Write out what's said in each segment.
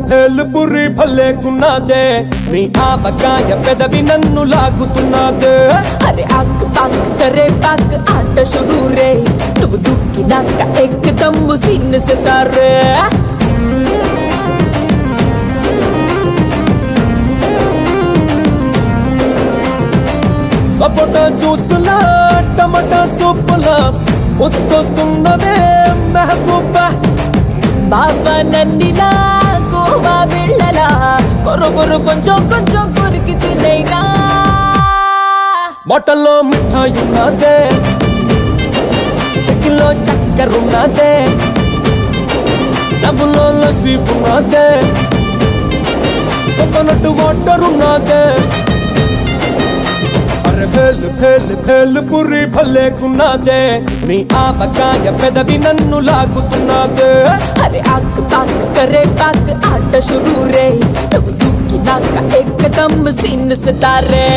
భేలు పురి భలేకున్నదే మీ ఆవకాయ పెదవి నన్ను లాగుతున్నదే అరే ఆక్ పాక్ కరే పాక్ ఆట షురూ రే నువ్వు దుక్కినాక ఎక్కదమ్ము సీన్ సితారే సపోటా జ్యూసులా టమాటా సూపులా ముద్దొస్తున్నదే మెహబూబా బాబా నన్నిలా గోవా వెళ్ళలా కొర్ర కొర్ర కొంచెం కొంచెం కొరికి తినైనా మటన్లో మిఠాయి ఉన్నదే చికెన్లో చక్కెర ఉన్నదే డబ్బులో లస్సీ ఉన్నదే కోకోనట్ వాటర్ ఉన్నదే అరే భేలు భేలు భేలు పురి భలేకున్నదే మీ ఆవకాయ పెదవి నన్ను లాగుతున్నదే అరే ఆక్ పాక్ కరే పాక్ ఆట షురూ రే నువ్వు దుక్కినాక ఎక్కదమ్ము సీన్ సితారే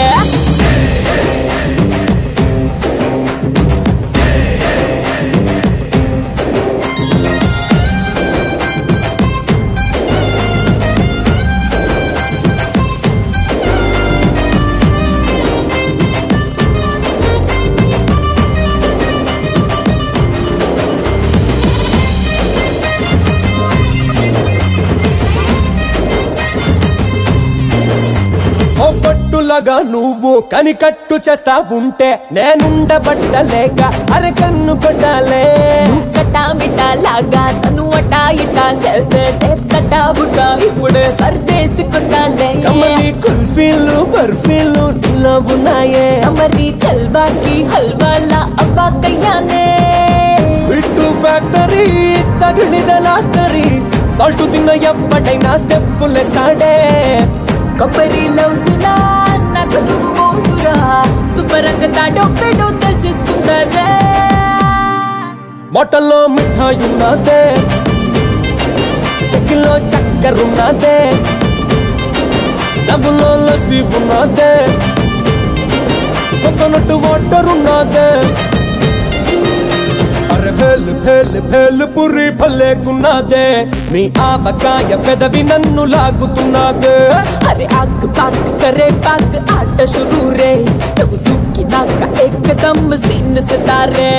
ఓ పట్టులగా నువ్వు కనికట్టు చేస్తా ఉంటే నేనుండబట్టలేక అరే కన్ను కొట్టాలే కటా మిటా లాగా తను అటా ఇటా చేస్తే తటా బుటా ఇప్పుడు సర్దేసుకొస్తాలే కమలి కుల్ఫీలు బర్ఫీలు నీలో ఉన్నాయే మరి చల్వాకి హల్వాలా అబ్బా కయ్యానే స్వీట్ ఫ్యాక్టరీ తగిలిద లాటరీ సాల్ట్ తిన్న ఎప్పటైనా స్టెప్పులేస్తాడే కొబ్బరి లౌసులా నాకు నువ్వు మోసురా శుభ్రంగా తాటో పెడో తెలుసుకుంటారే మటన్లో మిఠాయి ఉన్నదే చికెన్లో చక్కెర ఉన్నదే డబ్బులో లస్సీ ఉన్నదే కోకోనట్ వాటర్ ఉన్నదే అరే భేలు భేలు భేలు పురి భలేకున్నదే మీ ఆవకాయ పెదవి నన్ను లాగుతున్నదే అరే ఆక్ పాక్ కరే పాక్ ఆట షురూ రే నువ్వు దుక్కినాక ఎక్కదమ్ము సీన్ సితారే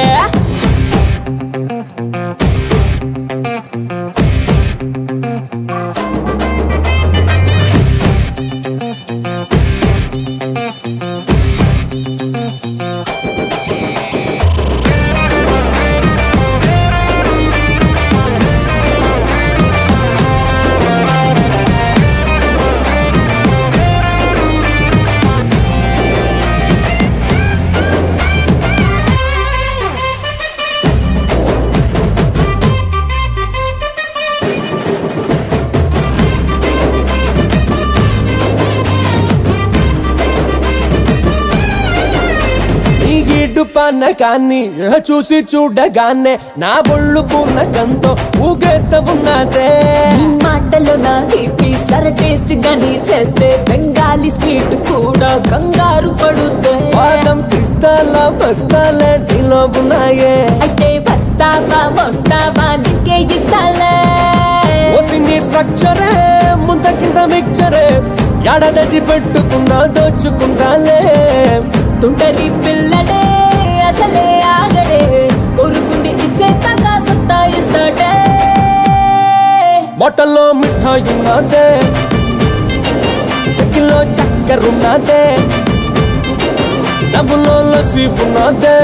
నీ గీడు పన్నకాన్ని చూసి చూడగానే నా బొళ్ళు పూనకంతో ఊగేస్తా ఉన్నదే ఈ మాటలో నా తీపి సర టేస్ట్ గాని చేస్తే బెంగాలీ స్వీట్ కూడా కంగారు పడుతే పాదం పిస్తాలా బస్తాలే నీలో ఉన్నాయే అయితే వస్తావా వస్తావా నీకే ఇస్తాలే ఓసిని స్ట్రక్చరే ముంత కింద మిక్చరే ఎడదచి పెట్టుకున్నా దోచుకుంటాలే తుంటరి పిల్లడే అసలే ఆగడే కొరుకుంది ఇచ్చే తగా సత్తా ఇస్తాడే మొట్టల్లో మిఠాయి ఉన్నదే చెక్కిలో చక్కెర ఉన్నదే డబ్బులో లస్సీ ఉన్నదే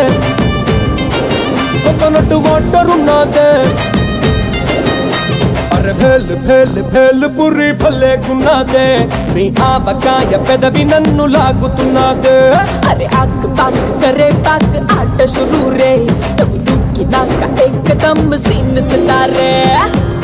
కోకోనట్ వాటర్ ఉన్నదే అరే భేలు భేలు భేలు పురి భలేకున్నదే మీ ఆవకాయ పెదవి నన్ను లాగుతున్నదే అరే ఆక్ పాక్ కరే పాక్ ఆట షురూ రే నువ్వు దుక్కినాక ఎక్కదమ్ము సీన్ సితారే